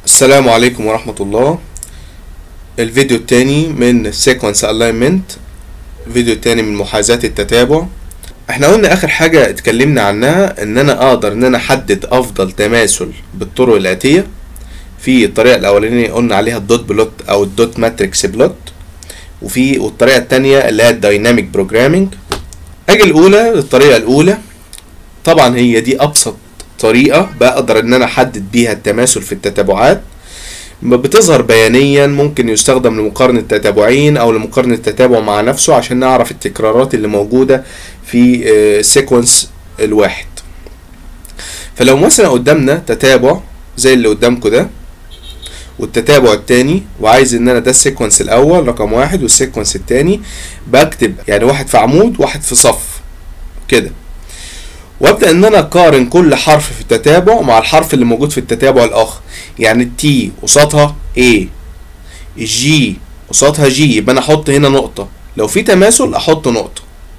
السلام عليكم ورحمة الله الفيديو التاني من Sequence Alignment الفيديو التاني من محاذاة التتابع احنا قلنا اخر حاجة اتكلمنا عنها ان انا اقدر ان انا احدد افضل تماثل بالطرق الاتية في الطريقة الاولانية قلنا عليها الدوت بلوت او الدوت ماتريكس بلوت وفي والطريقة التانية اللي هي الدايناميك بروجرامينج اجي الاولى الطريقة الاولى طبعا هي دي ابسط طريقة بقدر ان انا احدد بيها التماثل في التتابعات بتظهر بيانيا ممكن يستخدم لمقارنة تتابعين او لمقارنة التتابع مع نفسه عشان نعرف التكرارات اللي موجودة في السيكونس الواحد فلو مثلا قدامنا تتابع زي اللي قدامكم ده والتتابع التاني وعايز ان انا ده السيكونس الاول رقم واحد والسيكونس التاني بكتب يعني واحد في عمود واحد في صف كده وابدا ان انا اقارن كل حرف في التتابع مع الحرف اللي موجود في التتابع الاخر يعني التي قصادها A الجي قصادها جي يبقى انا احط هنا نقطة لو في تماثل احط نقطة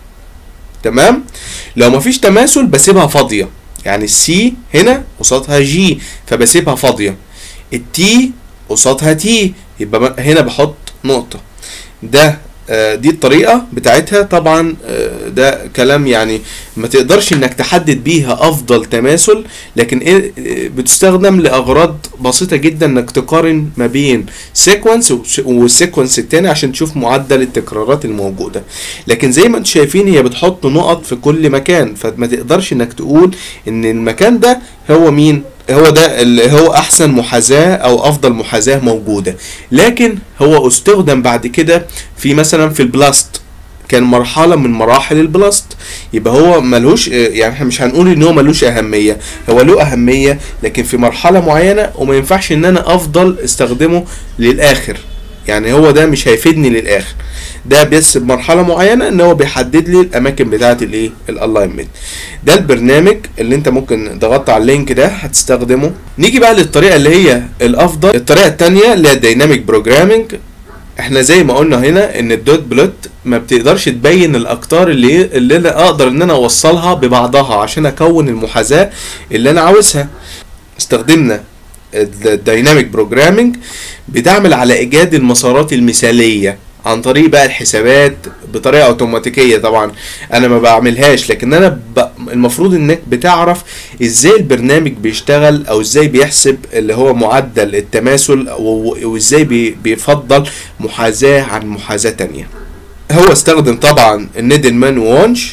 تمام لو مفيش تماثل بسيبها فاضية يعني السي هنا قصادها جي فبسيبها فاضية التي قصادها تي يبقى هنا بحط نقطة ده دي الطريقة بتاعتها طبعا ده كلام يعني ما تقدرش انك تحدد بيها افضل تماثل لكن ايه بتستخدم لاغراض بسيطة جدا انك تقارن ما بين سيكونس والسيكونس التاني عشان تشوف معدل التكرارات الموجودة لكن زي ما انتم شايفين هي بتحط نقط في كل مكان فما تقدرش انك تقول ان المكان ده هو مين هو ده اللي هو احسن محاذاه او افضل محاذاه موجوده لكن هو استخدم بعد كده في مثلا في البلاست كان مرحلة من مراحل البلاست يبقى هو ملوش يعني احنا مش هنقول ان هو ملوش اهمية هو له اهمية لكن في مرحلة معينة وما ينفعش ان انا افضل استخدمه للاخر يعني هو ده مش هيفيدني للاخر ده بس بمرحله معينه ان هو بيحدد لي الاماكن بتاعه الايه الالاينمنت ده البرنامج اللي انت ممكن ضغطت على اللينك ده هتستخدمه نيجي بقى للطريقه اللي هي الافضل الطريقه الثانيه اللي هي الديناميك بروجرامنج احنا زي ما قلنا هنا ان الدوت بلوت ما بتقدرش تبين الاقطار اللي اللي انا اقدر ان انا اوصلها ببعضها عشان اكون المحاذاه اللي انا عاوزها استخدمنا الديناميك بروجرامنج بتعمل على ايجاد المسارات المثاليه عن طريق بقى الحسابات بطريقه اوتوماتيكيه طبعا انا ما بعملهاش لكن انا ب... المفروض انك بتعرف ازاي البرنامج بيشتغل او ازاي بيحسب اللي هو معدل التماثل وازاي بي... بيفضل محاذاه عن محاذاه تانية هو استخدم طبعا النيدلمان وونش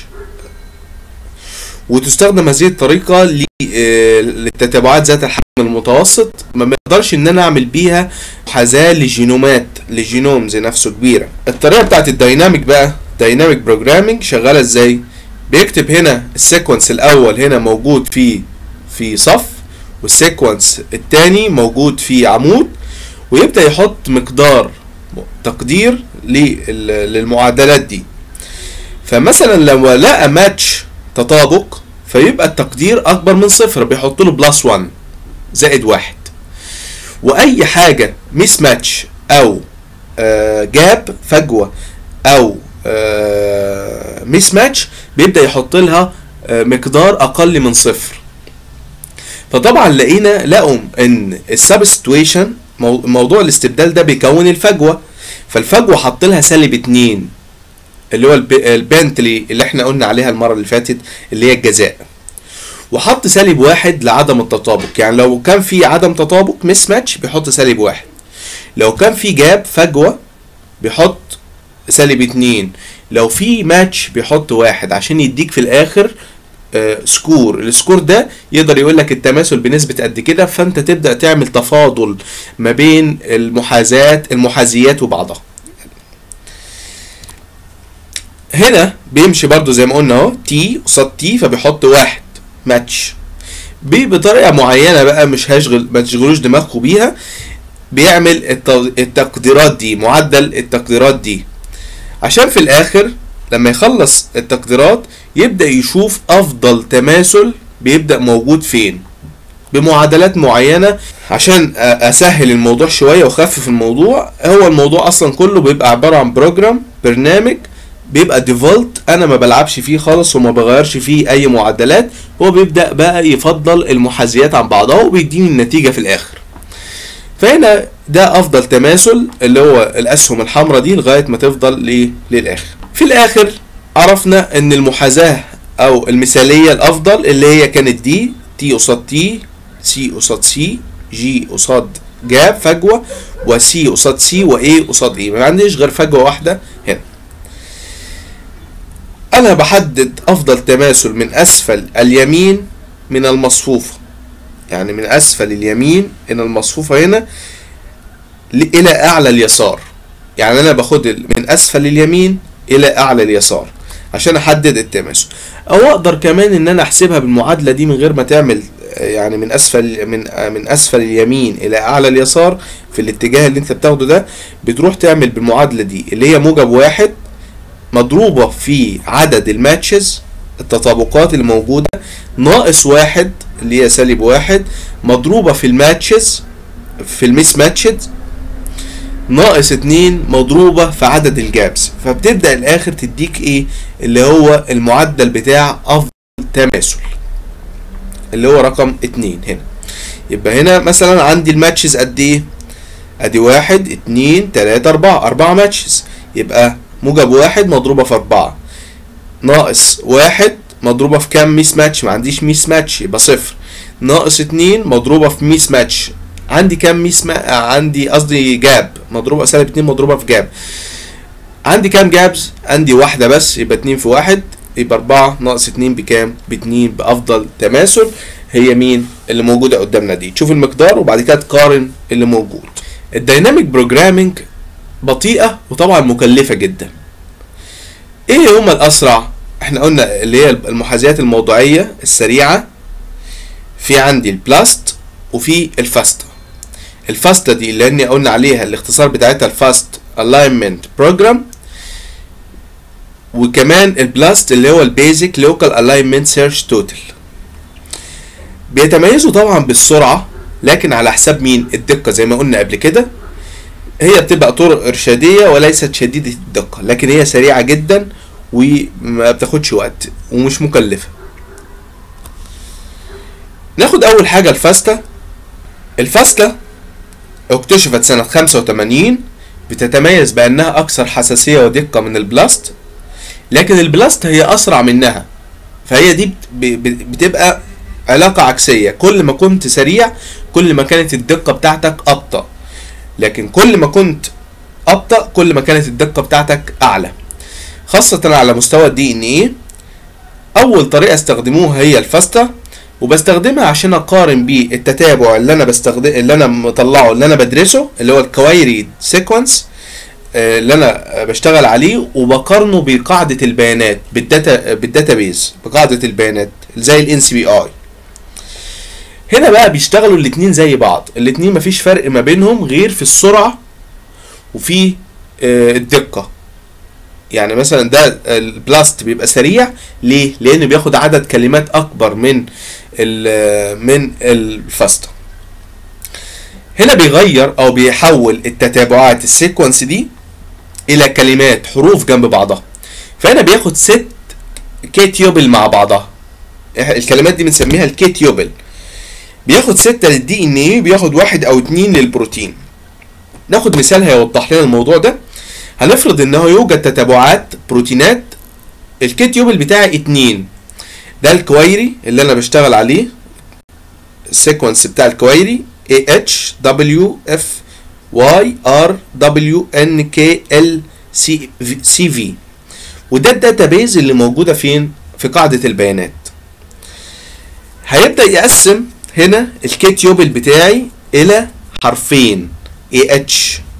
وتستخدم هذه الطريقة للتتابعات ذات الحجم المتوسط ما بقدرش ان انا اعمل بيها محاذاة لجينومات لجينومز نفسه كبيرة الطريقة بتاعت الديناميك بقى ديناميك بروجرامينج شغالة ازاي بيكتب هنا السيكونس الاول هنا موجود في في صف والسيكونس التاني موجود في عمود ويبدأ يحط مقدار تقدير للمعادلات دي فمثلا لو لقى ماتش تطابق فيبقى التقدير اكبر من صفر بيحط له بلس 1 زائد واحد واي حاجه ميس ماتش او آه جاب فجوه او آه ميس ماتش بيبدا يحط لها آه مقدار اقل من صفر فطبعا لقينا لقوا ان السبستويشن موضوع الاستبدال ده بيكون الفجوه فالفجوه حط لها سالب 2 اللي هو البنتلي اللي احنا قلنا عليها المره اللي فاتت اللي هي الجزاء وحط سالب واحد لعدم التطابق يعني لو كان في عدم تطابق مس ماتش بيحط سالب واحد لو كان في جاب فجوه بيحط سالب اتنين لو في ماتش بيحط واحد عشان يديك في الاخر آه سكور السكور ده يقدر يقول لك التماثل بنسبة قد كده فانت تبدأ تعمل تفاضل ما بين المحاذات المحاذيات وبعضها هنا بيمشي برضو زي ما قلنا اهو تي قصاد تي فبيحط واحد ماتش بطريقه معينه بقى مش هشغل ما تشغلوش دماغكم بيها بيعمل التقديرات دي معدل التقديرات دي عشان في الاخر لما يخلص التقديرات يبدا يشوف افضل تماثل بيبدا موجود فين بمعادلات معينه عشان اسهل الموضوع شويه واخفف الموضوع هو الموضوع اصلا كله بيبقى عباره عن بروجرام برنامج بيبقى ديفولت انا ما بلعبش فيه خالص وما بغيرش فيه اي معدلات هو بيبدا بقى يفضل المحاذيات عن بعضها وبيديني النتيجه في الاخر فهنا ده افضل تماثل اللي هو الاسهم الحمراء دي لغايه ما تفضل ليه للاخر في الاخر عرفنا ان المحاذاه او المثاليه الافضل اللي هي كانت دي تي قصاد تي سي قصاد سي جي قصاد جاب فجوه وسي قصاد سي واي قصاد اي ما عنديش غير فجوه واحده هنا انا بحدد افضل تماثل من اسفل اليمين من المصفوفه يعني من اسفل اليمين من المصفوفه هنا الى اعلى اليسار يعني انا باخد من اسفل اليمين الى اعلى اليسار عشان احدد التماثل او اقدر كمان ان انا احسبها بالمعادله دي من غير ما تعمل يعني من اسفل من من اسفل اليمين الى اعلى اليسار في الاتجاه اللي انت بتاخده ده بتروح تعمل بالمعادله دي اللي هي موجب واحد مضروبه في عدد الماتشز التطابقات اللي موجوده ناقص واحد اللي هي سالب واحد مضروبه في الماتشز في الميس ماتشز ناقص اتنين مضروبة في عدد الجابس فبتبدأ الآخر تديك ايه اللي هو المعدل بتاع أفضل تماثل اللي هو رقم اتنين هنا يبقى هنا مثلا عندي الماتشز قد ايه ادي واحد اتنين تلاتة اربعة اربعة ماتشز يبقى موجب واحد مضروبة في اربعة ناقص واحد مضروبة في كام ميس ماتش ما عنديش ميس ماتش يبقى صفر ناقص اتنين مضروبة في ميس ماتش عندي كام ميس ما... عندي قصدي جاب مضروبة سالب اتنين مضروبة في جاب عندي كام جابز عندي واحدة بس يبقى اتنين في واحد يبقى أربعة ناقص اتنين بكام؟ باتنين بأفضل تماثل هي مين اللي موجودة قدامنا دي تشوف المقدار وبعد كده تقارن اللي موجود الديناميك بروجرامينج بطيئة وطبعا مكلفة جدا ايه هما الأسرع؟ احنا قلنا اللي هي المحاذيات الموضوعية السريعة في عندي البلاست وفي الفاستا الفاستا دي اللي اني قلنا عليها الاختصار بتاعتها الفاست الاينمنت بروجرام وكمان البلاست اللي هو البيزك لوكال الاينمنت سيرش توتال بيتميزوا طبعا بالسرعه لكن على حساب مين الدقه زي ما قلنا قبل كده هي بتبقى طرق ارشاديه وليست شديده الدقه لكن هي سريعه جدا وما بتاخدش وقت ومش مكلفه ناخد اول حاجه الفاستا الفاستا اكتشفت سنة 85 بتتميز بأنها أكثر حساسية ودقة من البلاست لكن البلاست هي أسرع منها فهي دي بتبقى علاقة عكسية كل ما كنت سريع كل ما كانت الدقة بتاعتك أبطأ لكن كل ما كنت أبطأ كل ما كانت الدقة بتاعتك أعلى خاصة على مستوى الدي ان ايه أول طريقة استخدموها هي الفاستا وبستخدمها عشان اقارن بيه التتابع اللي انا بستخدم اللي انا مطلعه اللي انا بدرسه اللي هو الكوايري سيكونس اللي انا بشتغل عليه وبقارنه بقاعده البيانات بالداتا بالداتابيز بقاعده البيانات زي الان سي بي اي هنا بقى بيشتغلوا الاتنين زي بعض الاتنين مفيش فرق ما بينهم غير في السرعه وفي الدقه يعني مثلا ده البلاست بيبقى سريع ليه لانه بياخد عدد كلمات اكبر من من الفاستا هنا بيغير او بيحول التتابعات السيكونس دي الى كلمات حروف جنب بعضها فهنا بياخد ست كيتيوبل مع بعضها الكلمات دي بنسميها الكيتيوبل بياخد ستة للدي ان ايه بياخد واحد او اتنين للبروتين ناخد مثال هيوضح لنا الموضوع ده هنفرض انه يوجد تتابعات بروتينات الكيتيوبل بتاعي اتنين ده الكويري اللي انا بشتغل عليه السيكونس بتاع الكويري A H W F Y R W N K L C C V وده الداتابيز اللي موجودة فين في قاعدة البيانات هيبدأ يقسم هنا الكيتيوبل بتاعي إلى حرفين A H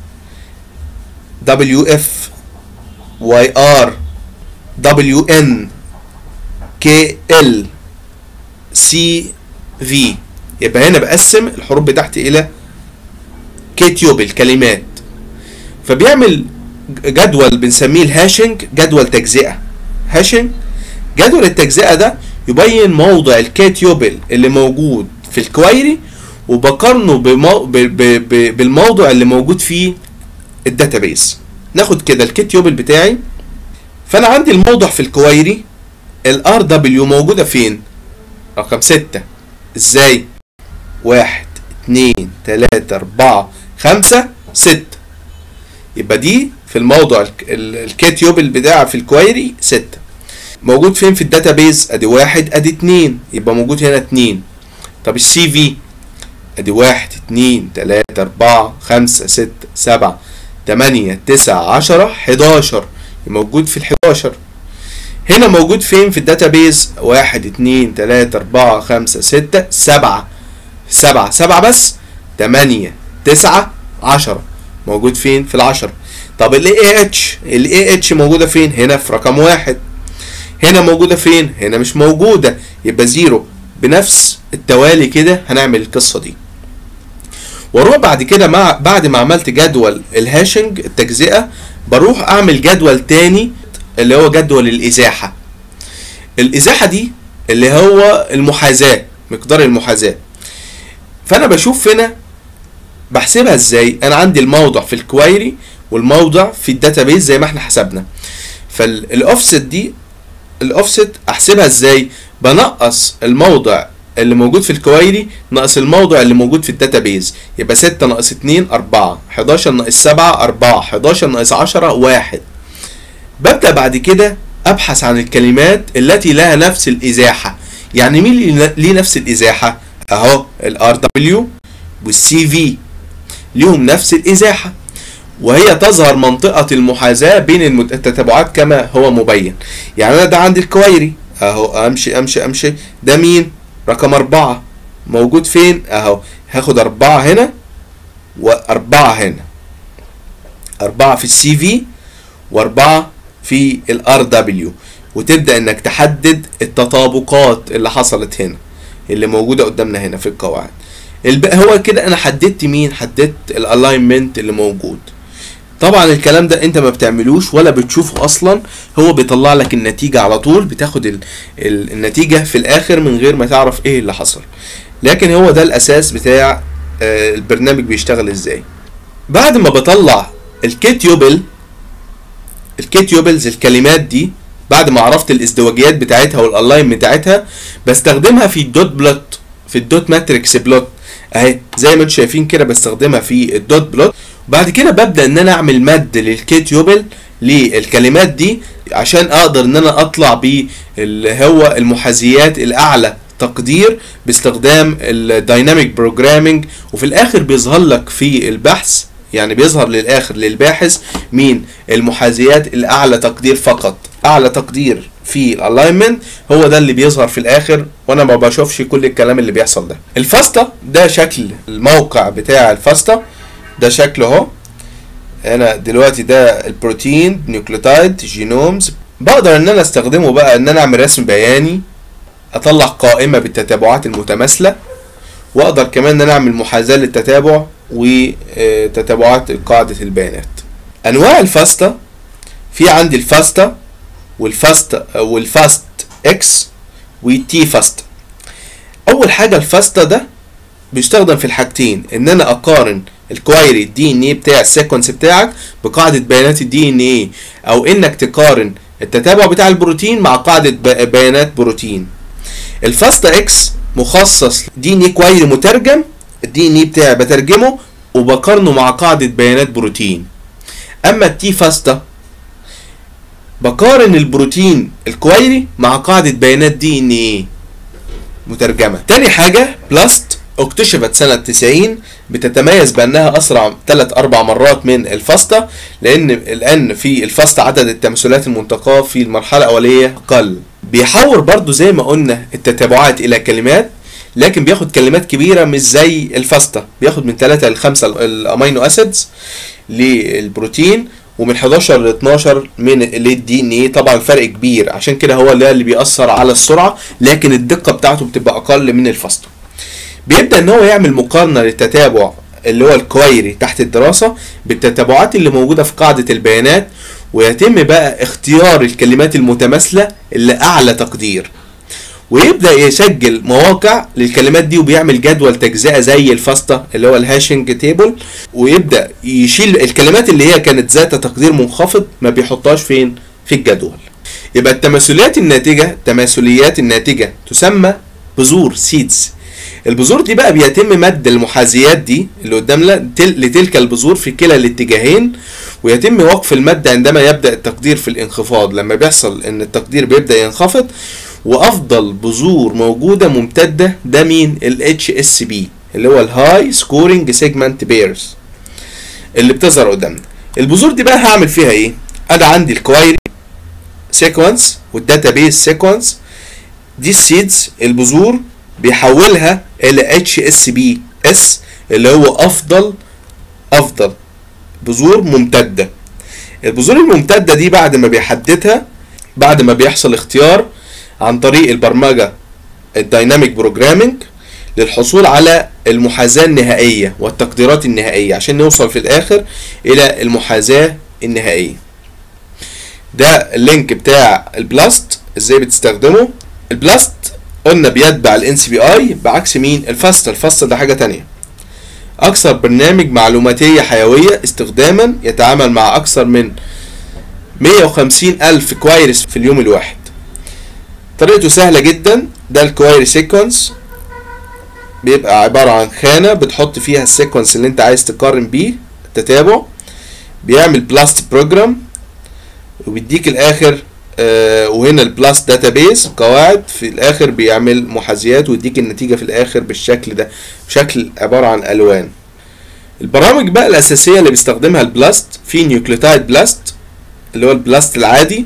W F Y R W N K L C V يبقى هنا بقسم الحروف بتاعتي الى كيتيوبل كلمات فبيعمل جدول بنسميه الهاشنج جدول تجزئه هاشنج جدول التجزئه ده يبين موضع الكيتيوبل اللي موجود في الكويري وبقارنه بمو... ب... ب... ب... بالموضع اللي موجود فيه الداتابيس ناخد كده الكيتيوبل بتاعي فانا عندي الموضع في الكويري الار دبليو موجوده فين رقم ستة ازاي واحد اتنين تلاتة اربعة خمسة ستة يبقى دي في الموضع الكيت يوبل بتاع في الكويري ستة موجود فين في الداتابيز ادي واحد ادي اتنين يبقى موجود هنا اتنين طب السي في ادي واحد اتنين تلاتة اربعة خمسة ستة سبعة تمانية تسعة عشرة حداشر موجود في الحداشر هنا موجود فين في الداتابيز واحد اتنين تلاتة اربعة خمسة ستة سبعة سبعة سبعة بس تمانية تسعة عشرة موجود فين في العشرة طب ال AH ال AH موجودة فين هنا في رقم واحد هنا موجودة فين هنا مش موجودة يبقى زيرو بنفس التوالي كده هنعمل القصة دي واروح بعد كده مع بعد ما عملت جدول الهاشنج التجزئة بروح اعمل جدول تاني اللي هو جدول الازاحة الازاحة دي اللي هو المحاذاة مقدار المحاذاة فانا بشوف هنا بحسبها ازاي انا عندي الموضع في الكويري والموضع في الداتابيز زي ما احنا حسبنا فالاوفست دي الاوفست احسبها ازاي بنقص الموضع اللي موجود في الكويري ناقص الموضع اللي موجود في الداتابيز يبقى 6 ناقص 2 4 11 ناقص 7 4 11 ناقص 10 1 ببدأ بعد كده ابحث عن الكلمات التي لها نفس الازاحة يعني مين اللي ليه نفس الازاحة اهو الار دبليو والسي في ليهم نفس الازاحة وهي تظهر منطقة المحاذاة بين التتابعات كما هو مبين يعني انا ده عندي الكويري اهو امشي امشي امشي ده مين رقم أربعة موجود فين اهو هاخد أربعة هنا وأربعة هنا أربعة في السي في وأربعة في الار دبليو وتبدأ انك تحدد التطابقات اللي حصلت هنا اللي موجودة قدامنا هنا في القواعد الباقي هو كده انا حددت مين حددت الالاينمنت اللي موجود طبعا الكلام ده انت ما بتعملوش ولا بتشوفه اصلا هو بيطلع لك النتيجة على طول بتاخد ال ال النتيجة في الاخر من غير ما تعرف ايه اللي حصل لكن هو ده الاساس بتاع آه البرنامج بيشتغل ازاي بعد ما بطلع الكيت يوبل الكيت يوبلز الكلمات دي بعد ما عرفت الازدواجيات بتاعتها والالاين بتاعتها بستخدمها في الدوت بلوت في الدوت ماتريكس بلوت اهي زي ما انتم شايفين كده بستخدمها في الدوت بلوت بعد كده ببدا ان انا اعمل مد للكيت يوبل للكلمات دي عشان اقدر ان انا اطلع باللي هو المحاذيات الاعلى تقدير باستخدام الدايناميك بروجرامينج وفي الاخر بيظهر لك في البحث يعني بيظهر للاخر للباحث مين المحاذيات الاعلى تقدير فقط اعلى تقدير في الالاينمنت هو ده اللي بيظهر في الاخر وانا ما بشوفش كل الكلام اللي بيحصل ده الفاستا ده شكل الموقع بتاع الفاستا ده شكله اهو انا دلوقتي ده البروتين نيوكليوتايد جينومز بقدر ان انا استخدمه بقى ان انا اعمل رسم بياني اطلع قائمه بالتتابعات المتماثله واقدر كمان ان انا اعمل محاذاه للتتابع وتتابعات قاعده البيانات انواع الفاستا في عندي الفاستا والفاست والفاست اكس والتي فاست اول حاجه الفاستا ده بيستخدم في الحاجتين ان انا اقارن الكوايري الدي ان ايه بتاع السيكونس بتاعك بقاعده بيانات الدي ان ايه او انك تقارن التتابع بتاع البروتين مع قاعده بيانات بروتين الفاستا اكس مخصص دي ان ايه كوايري مترجم الدي ان ايه بتاعي بترجمه وبقارنه مع قاعده بيانات بروتين اما التي فاستا بقارن البروتين الكويري مع قاعدة بيانات دي ان ايه مترجمة تاني حاجة بلاست اكتشفت سنة 90 بتتميز بانها اسرع 3 4 مرات من الفاستا لان الان في الفاستا عدد التمثيلات المنتقاة في المرحلة الاولية قل بيحور برضو زي ما قلنا التتابعات الى كلمات لكن بياخد كلمات كبيرة مش زي الفاستا بياخد من 3 ل 5 الامينو اسيدز للبروتين ومن 11 ل 12 من للدي ان ايه طبعا فرق كبير عشان كده هو ده اللي بيأثر على السرعه لكن الدقه بتاعته بتبقى اقل من الفاستا بيبدا ان هو يعمل مقارنه للتتابع اللي هو الكويري تحت الدراسه بالتتابعات اللي موجوده في قاعده البيانات ويتم بقى اختيار الكلمات المتماثله اللي اعلى تقدير ويبدا يسجل مواقع للكلمات دي وبيعمل جدول تجزئه زي الفاستا اللي هو الهاشنج تيبل ويبدا يشيل الكلمات اللي هي كانت ذات تقدير منخفض ما بيحطهاش فين في الجدول يبقى التماثليات الناتجه التماثليات الناتجه تسمى بذور سيدز البذور دي بقى بيتم مد المحاذيات دي اللي قدامنا تل- لتلك البذور في كلا الاتجاهين ويتم وقف المد عندما يبدأ التقدير في الانخفاض لما بيحصل ان التقدير بيبدأ ينخفض وافضل بذور موجودة ممتدة ده مين ال HSB اللي هو الهاي سكورنج سيجمنت بيرز اللي بتظهر قدامنا البذور دي بقى هعمل فيها ايه انا عندي الكوايري سيكونس والداتابيس سيكونس دي السيدز البذور بيحولها الى اتش اس بي اس اللي هو افضل افضل بذور ممتده البذور الممتده دي بعد ما بيحددها بعد ما بيحصل اختيار عن طريق البرمجه الدايناميك بروجرامينج للحصول على المحاذاه النهائيه والتقديرات النهائيه عشان نوصل في الاخر الى المحاذاه النهائيه ده اللينك بتاع البلاست ازاي بتستخدمه البلاست قلنا بيتبع الان سي بي اي بعكس مين الفاست الفاست ده حاجه تانية اكثر برنامج معلوماتيه حيويه استخداما يتعامل مع اكثر من 150 الف كوايرس في اليوم الواحد طريقته سهله جدا ده الكوايري سيكونس بيبقى عباره عن خانه بتحط فيها السيكونس اللي انت عايز تقارن بيه التتابع بيعمل بلاست بروجرام وبيديك الاخر آه وهنا البلاس داتابيز قواعد في الاخر بيعمل محاذيات ويديك النتيجه في الاخر بالشكل ده بشكل عباره عن الوان البرامج بقى الاساسيه اللي بيستخدمها البلاست في نيوكليوتايد بلاست اللي هو البلاست العادي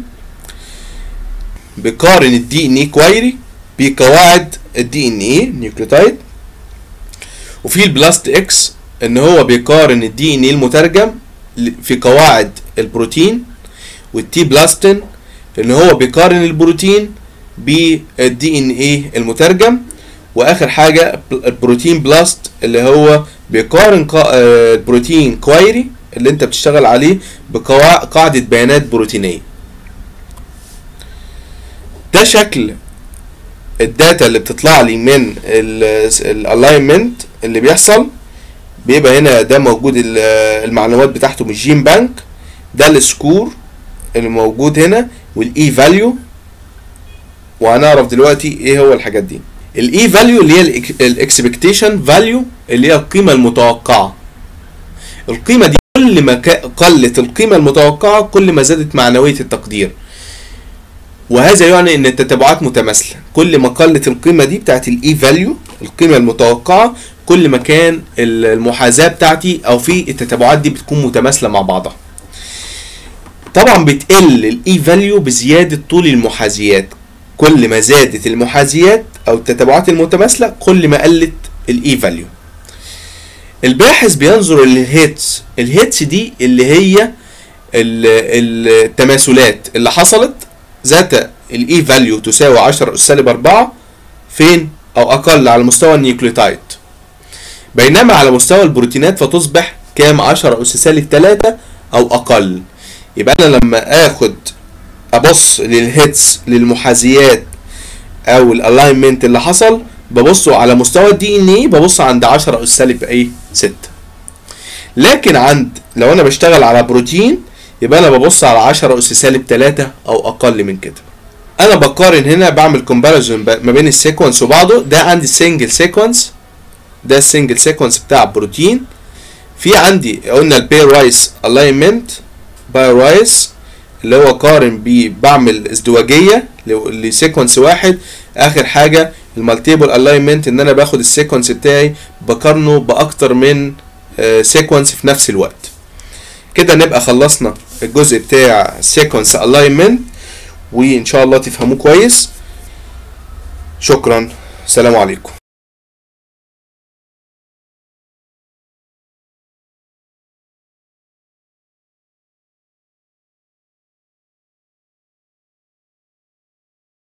بيقارن الدي ان اي كوايري بقواعد الدي ان اي نيوكليوتايد وفي البلاست اكس ان هو بيقارن الدي ان اي المترجم في قواعد البروتين والتي بلاستين ان هو بيقارن البروتين بالدي ان ايه المترجم واخر حاجه البروتين بلاست اللي هو بيقارن البروتين كوايري اللي انت بتشتغل عليه بقاعده بيانات بروتينيه ده شكل الداتا اللي بتطلع لي من الالاينمنت اللي بيحصل بيبقى هنا ده موجود المعلومات بتاعته من الجين بانك ده السكور اللي موجود هنا والاي فاليو وهنعرف دلوقتي ايه هو الحاجات دي الاي فاليو اللي هي الاكسبكتيشن فاليو اللي هي القيمه المتوقعه القيمه دي كل ما قلت القيمه المتوقعه كل ما زادت معنويه التقدير وهذا يعني ان التتابعات متماثله كل ما قلت القيمه دي بتاعت الاي فاليو القيمه المتوقعه كل ما كان المحاذاه بتاعتي او في التتابعات دي بتكون متماثله مع بعضها طبعا بتقل الاي فاليو بزياده طول المحاذيات كل ما زادت المحاذيات او التتابعات المتماثله كل ما قلت الاي فاليو الباحث بينظر للهيتس الهيتس دي اللي هي التماثلات اللي حصلت ذات الاي فاليو تساوي 10 اس سالب 4 فين او اقل على مستوى النيوكليوتايد بينما على مستوى البروتينات فتصبح كام 10 اس سالب 3 او اقل يبقى انا لما اخد ابص للهيتس للمحاذيات او الالاينمنت اللي حصل ببصه على مستوى الدي ان اي ببص عند 10 اس سالب ايه 6 لكن عند لو انا بشتغل على بروتين يبقى انا ببص على 10 اس سالب 3 او اقل من كده انا بقارن هنا بعمل كومباريزون ما بين السيكونس وبعضه ده عندي السنجل سيكونس ده السنجل سيكونس بتاع البروتين في عندي قلنا البير رايس الاينمنت باي رايس اللي هو قارن بيه بعمل ازدواجيه لسيكونس واحد اخر حاجه المالتيبل الاينمنت ان انا باخد السيكونس بتاعي بقارنه باكتر من سيكونس في نفس الوقت كده نبقى خلصنا الجزء بتاع سيكونس الاينمنت وان شاء الله تفهموه كويس شكرا سلام عليكم